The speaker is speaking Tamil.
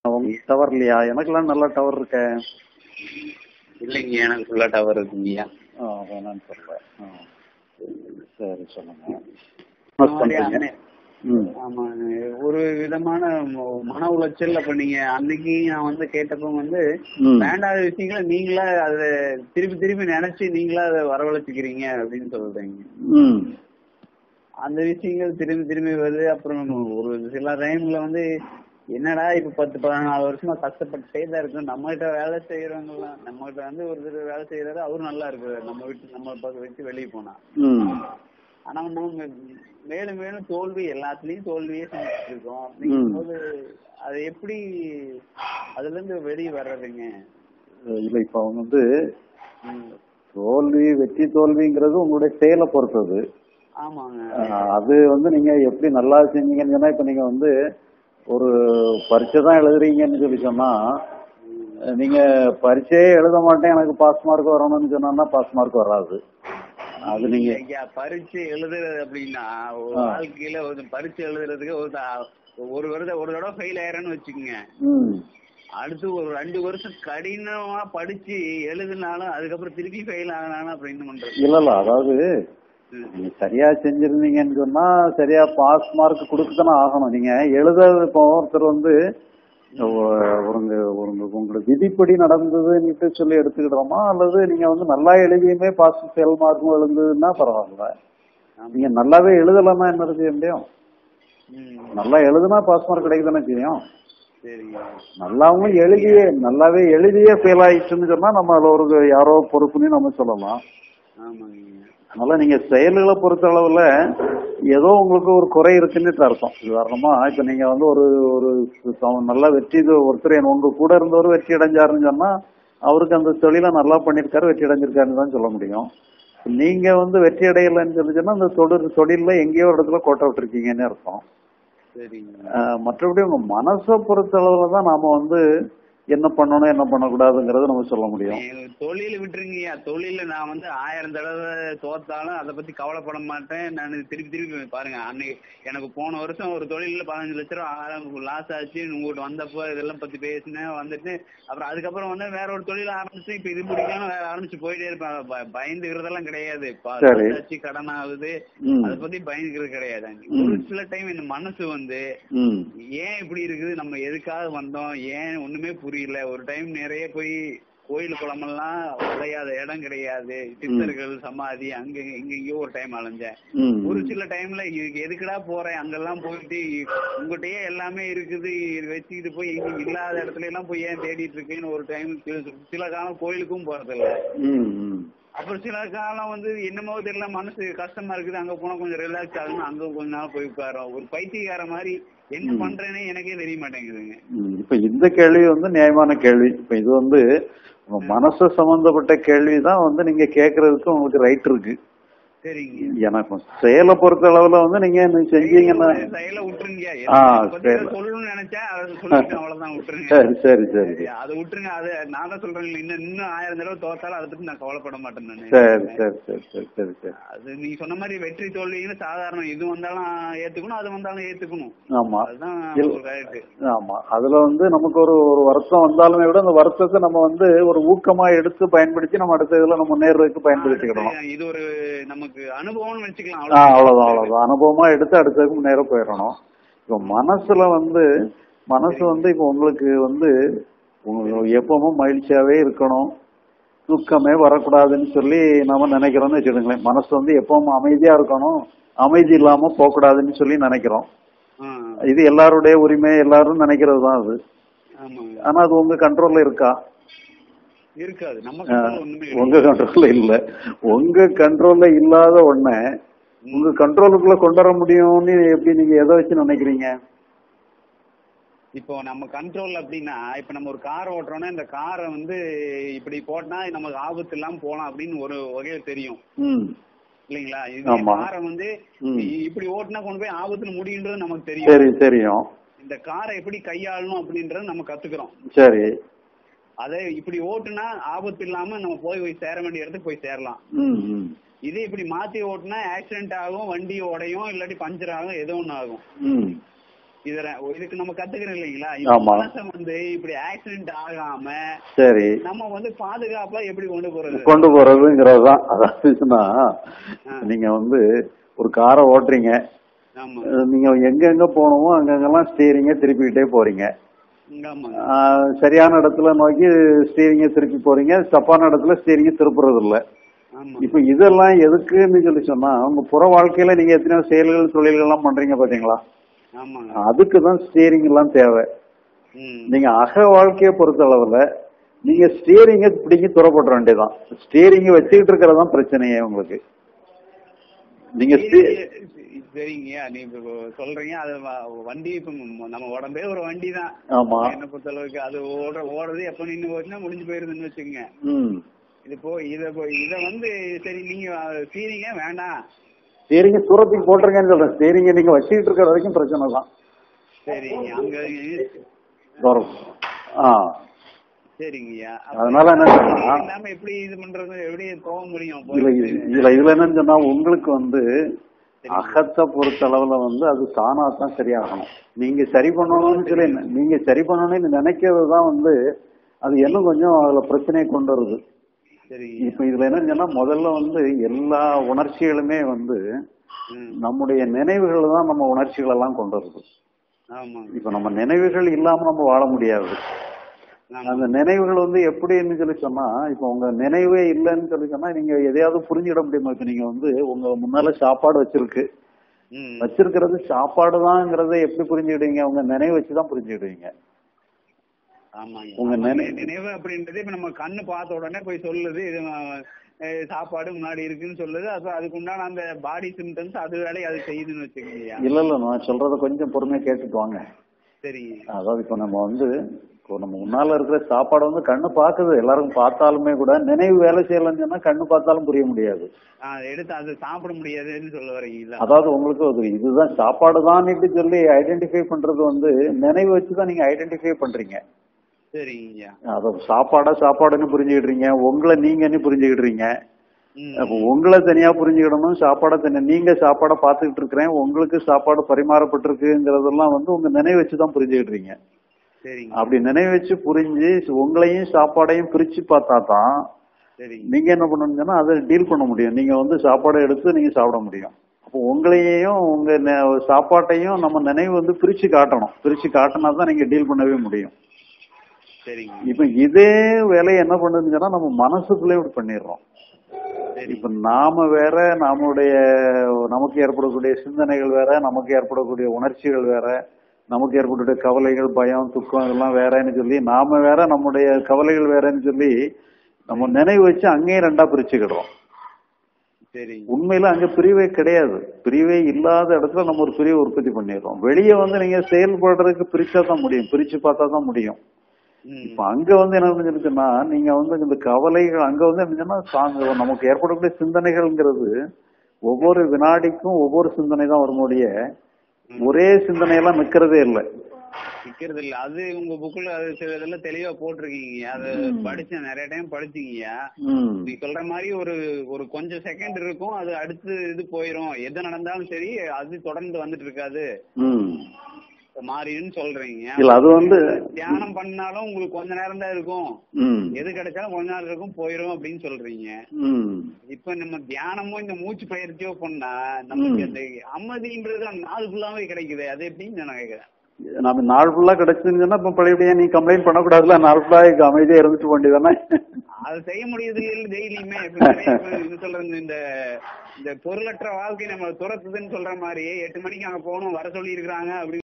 டவர் இல்லையா எனக்கெல்லாம் நல்ல டவர் இருக்க இல்லைங்க எனக்கு ஃபுல்லா டவர் இருக்குங்கய்யா ஆ வேணான்னு சொல்ல ஆ சரி சொல்லுங்க இந்த மாதிரி அன்னை- ம் ஆமா ஒரு விதமான ம- மன உளைச்சல் அப்ப நீங்க அன்னைக்கு நான் வந்து கேட்டப்ப வந்து ம் வேண்டாத விஷயங்களை நீங்களா அத திருப்பி திருப்பி நினைச்சு நீங்களா அதை வரவழைச்சுக்கிறீங்க அப்படின்னு சொல்றீங்க ம் அந்த விஷயங்கள் திரும்பி திரும்பி வருது அப்புறம் ஒரு சில டைம்ல வந்து என்னடா இப்ப பத்து பதினாலு வருஷமா கஷ்டப்பட்டுட்டே தான் இருக்கும் நம்ம கிட்ட வேலை செய்யறவங்கலாம் நம்ம கிட்ட வந்து ஒரு தடவை வேலை செய்யறாரு அவரும் நல்லா இருக்கிறாரு நம்ம விட்டு நம்ம பக்கம் வச்சு வெளியே போனா ம் ஆனா நம்ம மேலும் மேலும் தோல்வி எல்லாத்துலயும் தோல்வியே சந்திச்சுட்டு இருக்கோம் அப்படிங்கும்போது அது எப்படி அதுல இருந்து வெளியே வர்றதுங்க இல்லை இப்போ அவங்க வந்து ம். தோல்வி வெற்றி தோல்விங்கிறது உங்களுடைய செயலை பொறுத்தது ஆமாங்க ஆஹ் அது வந்து நீங்க எப்படி நல்லா செஞ்சீங்கன்னு சொன்னா இப்ப நீங்க வந்து ஒரு பரீட்சை தான் எழுதுறீங்கன்னு சொல்லி சொன்னா அஹ் நீங்க பரீட்சையே எழுத மாட்டேன் எனக்கு பாஸ் மார்க் வரணும்னு சொன்னா பாஸ் மார்க் வராது அது நீங்க ஐயா, பரீட்சை எழுதுறது அப்படின்னா ஒரு ஆ. வாழ்க்கையில ஒரு பரீட்சை எழுதுறதுக்கு ஒரு த- ஒரு வருடம் ஒரு தடவை ஃபெயில் ஆயிரன்னு வச்சுக்கோங்க ம் அடுத்து ஒரு ரெண்டு வருஷம் கடினமா படிச்சு எழுதினாலும் அதுக்கப்புறம் திருப்பி ஃபெயில் ஆகினாலும் அப்புறம் என்ன பண்றது இல்ல இல்ல அதாவது ம். நீங்க சரியா செஞ்சிருந்தீங்கன்னு சொன்னா சரியா பாஸ் மார்க் கொடுக்கத்தானே ஆகணும் நீங்க எழுதுறது இப்போ ஒருத்தர் வந்து ஒ- ஒருங்க ஒருங்க உங்களோட விதிப்படி நடந்ததுன்னுட்டு சொல்லி எடுத்துக்கிடுறோமா அல்லது நீங்க வந்து நல்லா எழுதியுமே பாஸ் ஃபெயில் மார்க்கும் எழுந்ததுன்னா பரவாயில்ல ஆமா. நீங்க நல்லாவே எழுதலைன்னா என்ன செய்ய முடியும் ம். நல்லா எழுதுனா பாஸ் மார்க் கிடைக்க தானே செய்யும் சரிங்க நல்லாவும் எழுதியே நல்லாவே எழுதியே ஃபெயில் ஆயிடுச்சுன்னு சொன்னா நம்ம அதுல ஒரு யாரோ பொறுப்புன்னு நம்ம சொல்லலாம் ஆமாங்க அதனால நீங்க செயல்களை பொறுத்த அளவுல ஏதோ உங்களுக்கு ஒரு குறை இருக்குன்னு அர்த்தம் உதாரணமா இப்ப நீங்க வந்து ஒரு ஒரு சம- நல்ல வெற்றி இது ஒருத்தர் என் உங்க கூட இருந்தவர் வெற்றி அடைஞ்சாருன்னு சொன்னா அவருக்கு அந்த தொழிலை நல்லா பண்ணிருக்காரு வெற்றி அடைஞ்சிருக்காருன்னு தான் சொல்ல முடியும் நீங்க வந்து வெற்றி அடையலைன்னு சொல்லி சொன்னா அந்த தொழில் தொழில்ல எங்கேயோ ஒரு இடத்துல கோட்டை விட்டுருக்கீங்கன்னு அர்த்தம் சரிங்க ஆஹ் மற்றபடி உங்க மனசை பொறுத்த அளவுல தான் நாம வந்து என்ன பண்ணணும் என்ன பண்ணக்கூடாதுங்கிறத நம்ம சொல்ல முடியும் நீங்க தொழில் விட்டுருங்கய்யா தொழில நான் வந்து ஆயிரம் தடவை தோத்தாலும் அதை பத்தி கவலைப்பட மாட்டேன் நான் திருப்பி திருப்பி பாருங்க அன்னைக்கு எனக்கு போன வருஷம் ஒரு தொழில பதினஞ்சு லட்ச ரூபா ஆயிரம் லாஸ் ஆச்சு உங்ககிட்ட வந்தப்போ இதெல்லாம் பத்தி பேசினேன் வந்துட்டு அப்புறம் அதுக்கப்புறம் வந்து வேற ஒரு தொழில் ஆரம்பிச்சு இப்ப இது பிடிக்காம வேற ஆரம்பிச்சு போயிட்டே இருப்பேன் ப- பயந்துக்கிறதெல்லாம் கிடையாது ப- சரி. loss ஆச்சு கடன் ஆகுது ம். அதை பத்தி பயந்துக்கிறது கிடையாது ஒரு சில டைம் இந்த மனசு வந்து ம் ஏன் இப்படி இருக்குது நம்ம எதுக்காக வந்தோம் ஏன் ஒண்ணுமே புரியல ஒரு டைம் நிறைய போய் கோயில் குளமெல்லாம் அலையாத இடம் கிடையாது சித்தர்கள் சமாதி அங்க இங்க இங்கேயோ ஒரு டைம் அலைஞ்சேன் ம் ஒரு சில டைம்ல இதுக்கு எதுக்குடா போறேன் அங்கெல்லாம் போயிட்டு உங்ககிட்டயே எல்லாமே இருக்குது இது வச்சுக்கிட்டு போய் எங்க இல்லாத இடத்துல எல்லாம் போய் ஏன் தேடிட்டு இருக்கேன்னு ஒரு டைம் சில காலம் கோயிலுக்கும் போறதில்ல ம் ம் அப்புறம் சில காலம் வந்து என்னமோ தெரியல மனசு கஷ்டமா இருக்குது அங்க போனா கொஞ்சம் ரிலாக்ஸ் ஆகணும் அங்க கொஞ்ச நாள் போய் உட்காரோம் ஒரு பைத்தியக்கார மாதிரி என்ன பண்றேனே எனக்கே தெரிய மாட்டேங்குதுங்க ம், இப்ப இந்த கேள்வி வந்து நியாயமான கேள்வி இப்ப இது வந்து உங்க மனசு சம்பந்தப்பட்ட கேள்வி தான் வந்து நீங்க கேக்குறதுக்கு உங்களுக்கு ரைட் இருக்கு சரிங்க எனக்கு செயலை பொறுத்த அளவுல வந்து நீங்க என்ன செஞ்சீங்கன்னா செயல விட்டுருங்க ஆ, அதை பத்தி சரி. சொல்லணும்னு நினைச்சேன் அதை சொல்லிட்டு அவ்வளவுதான் விட்டுருங்க சரி சரி சரி அதை விட்டுருங்க அது நான் தான் சொல்றேன் இன்னும் இன்னும் ஆயிரம் தடவை தோத்தாலும் அதை பத்தி நான் கவலைப்பட மாட்டேன் நானு சரி சரி சரி சரி சரி சரி அது நீ சொன்ன மாதிரி வெற்றி தோல்வின்னு சாதாரணம் இது வந்தாலும் ஏத்துக்கணும் அது வந்தாலும் ஏத்துக்கணும் ஆமா அதுதான் இல்ல. ஒரு கரெக்ட் ஆமா அதுல வந்து நமக்கு ஒரு ஒரு வருத்தம் வந்தாலுமே விட அந்த வருத்தத்தை நம்ம வந்து ஒரு ஊக்கமா எடுத்து பயன்படுத்தி நம்ம அடுத்த இதுல நம்ம முன்னேறதுக்கு பயன்படுத்திக்கிடணும் இது ஒரு நமக்கு அனுபவம்னு வச்சுக்கலாம் ஆ, அவ்வளவுதான் அவ்வளவுதான் அனுபவமா எடுத்து அடுத்ததுக்கு முன்னேற போயிடணும் இப்போ மனசுல வந்து மனசு வந்து இப்போ உங்களுக்கு வந்து உங்களுக்கு எப்பவும் மகிழ்ச்சியாவே இருக்கணும் துக்கமே வரக்கூடாதுன்னு சொல்லி நாம நினைக்கிறோம்னு வச்சுக்கோங்களேன் மனசு வந்து எப்பவும் அமைதியா இருக்கணும் அமைதி இல்லாம போகக்கூடாதுன்னு சொல்லி நினைக்கிறோம் ஆ, இது எல்லாருடைய உரிமை எல்லாரும் நினைக்கிறது தான் அது ஆமாங்க ஆனா அது உங்க கண்ட்ரோல்ல இருக்கா இருக்காது நம்ம ஆ, control ஒண்ணுமே உங்க கண்ட்ரோல்ல இல்ல உங்க கண்ட்ரோல்ல இல்லாத ஒண்ண உங்க கண்ட்ரோலுக்குள்ள கொண்டு வர முடியும்னு எப்படி நீங்க எதை வச்சு நினைக்கிறீங்க இப்போ நம்ம கண்ட்ரோல் அப்படின்னா இப்ப நம்ம ஒரு கார் ஓட்டுறோம்னா இந்த காரை வந்து இப்படி போட்டா நமக்கு ஆபத்து இல்லாம போலாம் அப்படின்னு ஒரு வகையில தெரியும் ம் இல்லைங்களா இது ஆமா. காரை வந்து ம். இ- இப்படி ஓட்டுனா கொண்டு போய் ஆபத்துல முடியுன்றது நமக்கு தெரியும் சரி தெரியும் இந்த காரை எப்படி கையாளணும் அப்படின்றது நம்ம கத்துக்கிறோம் சரி அதை இப்படி ஓட்டுனா ஆபத்து இல்லாம நம்ம போய் போய் சேர வேண்டிய இடத்துக்கு போய் சேரலாம் ம் ம் இதே இப்படி மாத்தி ஓட்டுனா ஆக்சிடென்ட் ஆகும் வண்டி உடையும் இல்லாட்டி பஞ்சர் ஆகும் ஏதோ ஒண்ணு ஆகும் ம் இத இதுக்கு நம்ம கத்துக்கிறோம் இல்லைங்களா இந்த ஆமா. மனசை வந்து இப்படி ஆக்சிடென்ட் ஆகாம சரி நம்ம வந்து பாதுகாப்பா எப்படி கொண்டு போறது கொண்டு போறதுங்கிறது தான் அதாவதுன்னா நீங்க வந்து ஒரு காரை ஓட்டுறீங்க ஆமா அஹ் நீங்க எங்க எங்க போகணுமோ அங்கங்கெல்லாம் ஸ்டீரிங்க திருப்பிக்கிட்டே போறீங்க ஆமா ஆஹ் சரியான இடத்துல நோக்கி ஸ்டீரிங்க திருப்பி போறீங்க தப்பான இடத்துல ஸ்டீரிங்க திருப்புறது இல்ல ஆமா இப்ப இதெல்லாம் எதுக்குன்னு சொல்லி சொன்னா உங்க புற வாழ்க்கையில நீங்க எத்தனையோ செயல்கள் தொழில்கள் எல்லாம் பண்றீங்க பாத்தீங்களா ஆமாங்க அதுக்கு தான் ஸ்டீரிங் எல்லாம் தேவை ம் நீங்க அக வாழ்க்கையை பொறுத்த அளவுல நீங்க ஸ்டீரிங்க பிடிங்கி துறப்பட வேண்டியதான் ஸ்டீரிங் வச்சுக்கிட்டு இருக்கிறது தான் பிரச்சனையே உங்களுக்கு நீங்க ஸ்டீ- இது- சரிங்கய்யா நீ இப்ப சொல்றீங்க அது வ- வண்டி இப்ப ம- நம்ம உடம்பே ஒரு வண்டி தான் ஆமா என்ன பொறுத்த அளவுக்கு அது ஓடுற ஓடுறது எப்ப நின்னு போச்சுன்னா முடிஞ்சு போயிருதுன்னு வச்சுக்கோங்க ம் இது போ இத போ- இத வந்து சரி நீங்க சீரிங்க வேண்டாம் ஸ்டீரிங்க தூரத்துக்கு போட்டுருங்கன்னு சொல்றேன் ஸ்டீரிங்க நீங்க வச்சுக்கிட்டு இருக்கிற வரைக்கும் பிரச்சனை தான் சரி அங்க வரும் ஆ சரிங்கய்யா அப்ப அதனால என்ன சொன்னா- இல்லாம எப்படி இது பண்றது எப்படி போக முடியும் இதுல இது- இதுல இதுல என்னன்னு சொன்னா உங்களுக்கு வந்து அகத்தை பொறுத்த அளவுல வந்து அது தானா தான் சரியாகணும் நீங்க சரி பண்ணணும்னு சொல்லி நீங்க சரி பண்ணணும்னு நினைக்கிறது தான் வந்து அது இன்னும் கொஞ்சம் அதுல பிரச்சனையை கொண்டு வருது சரிங்க இப்ப இதுல என்னன்னு சொன்னா முதல்ல வந்து எல்லா உணர்ச்சிகளுமே வந்து ம் நம்முடைய நினைவுகள் தான் நம்ம உணர்ச்சிகள் எல்லாம் கொண்டு வருது ஆமாங்க இப்ப நம்ம நினைவுகள் இல்லாம நம்ம வாழ முடியாது ஆமா அந்த நினைவுகள் வந்து எப்படின்னு சொல்லி சொன்னா இப்ப உங்க நினைவே இல்லைன்னு சொல்லி சொன்னா நீங்க எதையாவது புரிஞ்சுக்கிட முடியுமா இப்ப நீங்க வந்து உங்க முன்னால சாப்பாடு வச்சிருக்கு ம் வச்சிருக்கிறது சாப்பாடு தான்ங்கிறத எப்படி புரிஞ்சுக்கிடுவீங்க உங்க நினைவு வச்சுதான் புரிஞ்சுக்கிடுவீங்க ஆமாங்க உங்க ஆமா, நினை- நினைவு அப்படின்றது இப்ப நம்ம கண்ணு பார்த்த உடனே போய் சொல்லுது இது அஹ், சாப்பாடு முன்னாடி இருக்குன்னு சொல்லுது அப்ப அதுக்கு உண்டான அந்த பாடி சிம்டம்ஸ் அது வேலையை அது செய்யுதுன்னு வச்சுக்கோங்கய்யா இல்ல இல்ல நான் சொல்றத கொஞ்சம் பொறுமையா கேட்டுட்டு வாங்க சரிங்க அதாவது இப்ப நம்ம வந்து இப்போ நம்ம முன்னால இருக்கிற சாப்பாடு வந்து கண்ணு பாக்குது எல்லாருக்கும் பார்த்தாலுமே கூட நினைவு வேலை செய்யலன்னு சொன்னா கண்ணு பார்த்தாலும் புரிய முடியாது ஆ, அதை எடுத்து அது சாப்பிட முடியாதுன்னு சொல்ல வரீங்களா அதாவது உங்களுக்கு ஒரு இதுதான் சாப்பாடு தான் சொல்லி ஐடென்டிஃபை பண்றது வந்து நினைவு வச்சுதான் நீங்க ஐடென்டிஃபை பண்றீங்க சரிங்கய்யா அதாவது சாப்பாடா சாப்பாடுன்னு புரிஞ்சுக்கிடுறீங்க உங்களை நீங்கன்னு புரிஞ்சுக்கிடுறீங்க ம் அப்போ உங்களை தனியா புரிஞ்சுக்கிடணும் சாப்பாடை தனியா நீங்க சாப்பாடை பார்த்துக்கிட்டு இருக்கிறேன் உங்களுக்கு சாப்பாடு பரிமாறப்பட்டிருக்குங்கிறதெல்லாம் வந்து உங்க நினைவு வச்சுதான் புரிஞ்சுக்கிடுறீங்க சரிங்க அப்படி நினைவு வச்சு புரிஞ்சு உங்களையும் சாப்பாடையும் பிரிச்சு பார்த்தா தான் சரிங்க நீங்க என்ன பண்ணணும்னா அதை டீல் பண்ண முடியும் நீங்க வந்து சாப்பாடை எடுத்து நீங்க சாப்பிட முடியும் அப்போ உங்களையும் உங்க நெ- சாப்பாட்டையும் நம்ம நினைவு வந்து பிரிச்சு காட்டணும் பிரிச்சு காட்டினா தான் நீங்க டீல் பண்ணவே முடியும் சரிங்க இப்ப இதே வேலையை என்ன பண்ணுதுன்னு சொன்னா நம்ம மனசுக்குள்ளே இப்படி பண்ணிடுறோம் சரி இப்ப நாம வேற நம்முடைய நமக்கு ஏற்படக்கூடிய சிந்தனைகள் வேற நமக்கு ஏற்படக்கூடிய உணர்ச்சிகள் வேற நமக்கு ஏற்படக்கூடிய கவலைகள் பயம் துக்கம் இதெல்லாம் வேறன்னு சொல்லி நாம வேற நம்முடைய கவலைகள் வேறன்னு சொல்லி நம்ம நினைவு வச்சு அங்கேயும் ரெண்டா பிரிச்சுக்கிடுறோம் சரிங்க உண்மையில அங்க பிரிவே கிடையாது பிரிவே இல்லாத இடத்துல நம்ம ஒரு பிரிவை உற்பத்தி பண்ணிடுறோம் வெளியே வந்து நீங்க செயல்படுறதுக்கு பிரிச்சா தான் முடியும் பிரிச்சு பார்த்தா தான் முடியும் ம் இப்ப அங்க வந்து என்ன நடந்துருக்குன்னா நீங்க வந்து இந்த கவலைகள் அங்க வந்து என்னன்னா சாங்க நமக்கு ஏற்படக்கூடிய சிந்தனைகள்ங்கிறது ஒவ்வொரு வினாடிக்கும் ஒவ்வொரு சிந்தனை தான் வரும்போடைய ஒரே சிந்தனையெல்லாம் நிக்கிறதே இல்லை நிக்கிறது இல்ல அது உங்க புக்ல அது சில இதெல்லாம் தெளிவா போட்டிருக்கீங்க அது படிச்சேன் நிறைய டைம் படிச்சீங்க ம் நீ சொல்ற மாதிரி ஒரு ஒரு கொஞ்சம் செகண்ட் இருக்கும் அது அடுத்து இது போயிரும் எது நடந்தாலும் சரி அது தொடர்ந்து வந்துட்டு இருக்காது ம் மாறிடுன்னு சொல்றீங்க இல்ல அது வந்து தியானம் பண்ணாலும் உங்களுக்கு கொஞ்ச நேரம் தான் இருக்கும் ம் எது கிடைச்சாலும் கொஞ்ச நேரம் இருக்கும் போயிரும் அப்படின்னு சொல்றீங்க ம் இப்ப நம்ம தியானமோ இந்த மூச்சு பயிற்சியோ பண்ணா நமக்கு அந்த அமைதின்றது அந்த நாள் ஃபுல்லாவே கிடைக்குது அது எப்படின்னு நான் கேக்குறேன் நம்ம நாள் ஃபுல்லா கிடைச்சுன்னு சொன்னா இப்ப பழையபடியா நீ கம்ப்ளைண்ட் பண்ணக்கூடாதுல நாள் ஃபுல்லா அமைதியா இருந்துட்டு வேண்டியதானே அது செய்ய முடியுது இல்ல டெய்லியுமே இப்ப நிறைய பேர் இது சொல்றது இந்த இந்த பொருளற்ற வாழ்க்கை நம்ம துரத்துதுன்னு சொல்ற மாதிரி எட்டு மணிக்கு அங்க போகணும் வர சொல்லி இருக்காங்க அப்படி